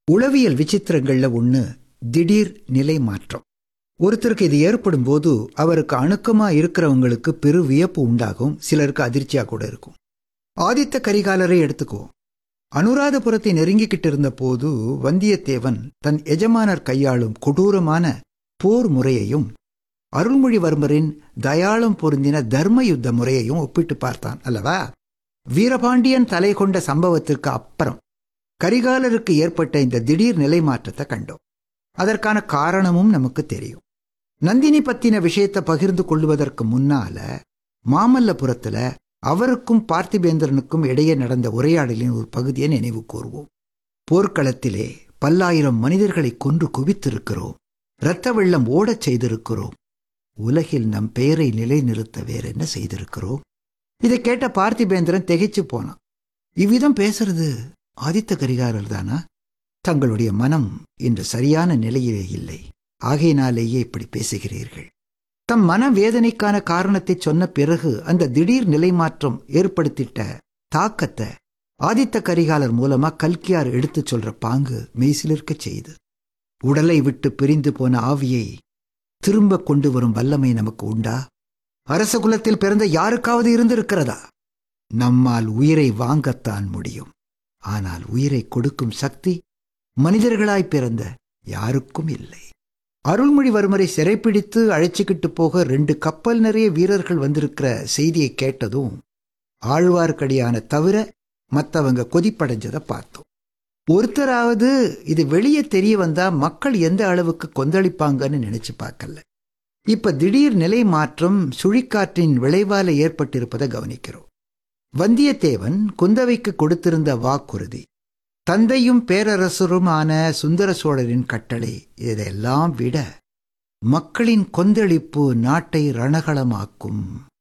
உளவியல் விசித்திரங்கள்ல ஒண்ணு திடீர் நிலை மாற்றம் ஒருத்தருக்கு இது ஏற்படும் போது அவருக்கு அணுக்கமா இருக்கிறவங்களுக்கு பெரு வியப்பு உண்டாகும் சிலருக்கு அதிர்ச்சியா கூட இருக்கும் ஆதித்த கரிகாலரை எடுத்துக்குவோம் அனுராதபுரத்தை நெருங்கிக்கிட்டு இருந்த போது வந்தியத்தேவன் தன் எஜமானர் கையாளும் கொடூரமான போர் முறையையும் அருள்மொழிவர்மரின் தயாளம் பொருந்தின தர்ம யுத்த முறையையும் ஒப்பிட்டு பார்த்தான் அல்லவா வீரபாண்டியன் தலை கொண்ட சம்பவத்திற்கு அப்புறம் கரிகாலருக்கு ஏற்பட்ட இந்த திடீர் நிலை மாற்றத்தை கண்டோம் அதற்கான காரணமும் நமக்கு தெரியும் நந்தினி பத்தின விஷயத்தை பகிர்ந்து கொள்வதற்கு முன்னால மாமல்லபுரத்துல அவருக்கும் பார்த்திபேந்திரனுக்கும் இடையே நடந்த உரையாடலின் ஒரு பகுதியை நினைவு கூர்வோம் போர்க்களத்திலே பல்லாயிரம் மனிதர்களை கொன்று குவித்திருக்கிறோம் இரத்த வெள்ளம் ஓடச் செய்திருக்கிறோம் உலகில் நம் பெயரை நிலைநிறுத்த வேற என்ன செய்திருக்கிறோம் இதை கேட்ட பார்த்திபேந்திரன் திகைச்சு போனான் இவ்விதம் பேசுறது ஆதித்த கரிகாரர் தானா தங்களுடைய மனம் இன்று சரியான நிலையிலே இல்லை ஆகையினாலேயே இப்படி பேசுகிறீர்கள் தம் மன வேதனைக்கான காரணத்தை சொன்ன பிறகு அந்த திடீர் நிலை மாற்றம் ஏற்படுத்திட்ட தாக்கத்தை ஆதித்த கரிகாலர் மூலமா கல்கியார் எடுத்துச் சொல்ற பாங்கு மெய்சிலிருக்க செய்து உடலை விட்டு பிரிந்து போன ஆவியை திரும்ப கொண்டு வரும் வல்லமை நமக்கு உண்டா அரச குலத்தில் பிறந்த யாருக்காவது இருந்திருக்கிறதா நம்மால் உயிரை வாங்கத்தான் முடியும் ஆனால் உயிரை கொடுக்கும் சக்தி மனிதர்களாய் பிறந்த யாருக்கும் இல்லை அருள்மொழிவர்மரை சிறைப்பிடித்து அழைச்சிக்கிட்டு போக ரெண்டு கப்பல் நிறைய வீரர்கள் வந்திருக்கிற செய்தியை கேட்டதும் ஆழ்வார்க்கடியான தவிர மற்றவங்க கொதிப்படைஞ்சதை பார்த்தோம் ஒருத்தராவது இது வெளியே தெரிய வந்தா மக்கள் எந்த அளவுக்கு கொந்தளிப்பாங்கன்னு நினைச்சு பார்க்கல இப்ப திடீர் நிலை மாற்றம் சுழிக்காற்றின் விளைவால ஏற்பட்டிருப்பதை கவனிக்கிறோம் வந்தியத்தேவன் குந்தவைக்கு கொடுத்திருந்த வாக்குறுதி தந்தையும் பேரரசருமான சுந்தர சோழரின் கட்டளை இதையெல்லாம் விட மக்களின் கொந்தளிப்பு நாட்டை ரணகளமாக்கும்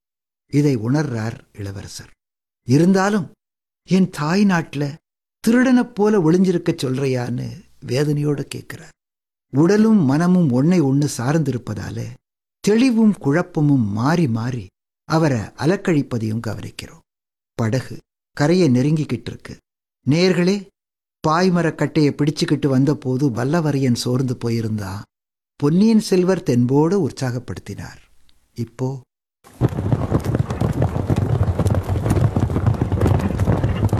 இதை உணர்றார் இளவரசர் இருந்தாலும் என் தாய் நாட்டில் திருடனைப் போல ஒளிஞ்சிருக்க சொல்றியான்னு வேதனையோட கேட்கிறார் உடலும் மனமும் ஒன்னை ஒன்று சார்ந்திருப்பதால தெளிவும் குழப்பமும் மாறி மாறி அவரை அலக்கழிப்பதையும் கவனிக்கிறோம் படகு கரையை நெருங்கிக்கிட்டு இருக்கு நேர்களே பாய்மரக் கட்டையை பிடிச்சுக்கிட்டு வந்தபோது வல்லவரையன் சோர்ந்து போயிருந்தா பொன்னியின் செல்வர் தென்போடு உற்சாகப்படுத்தினார் இப்போ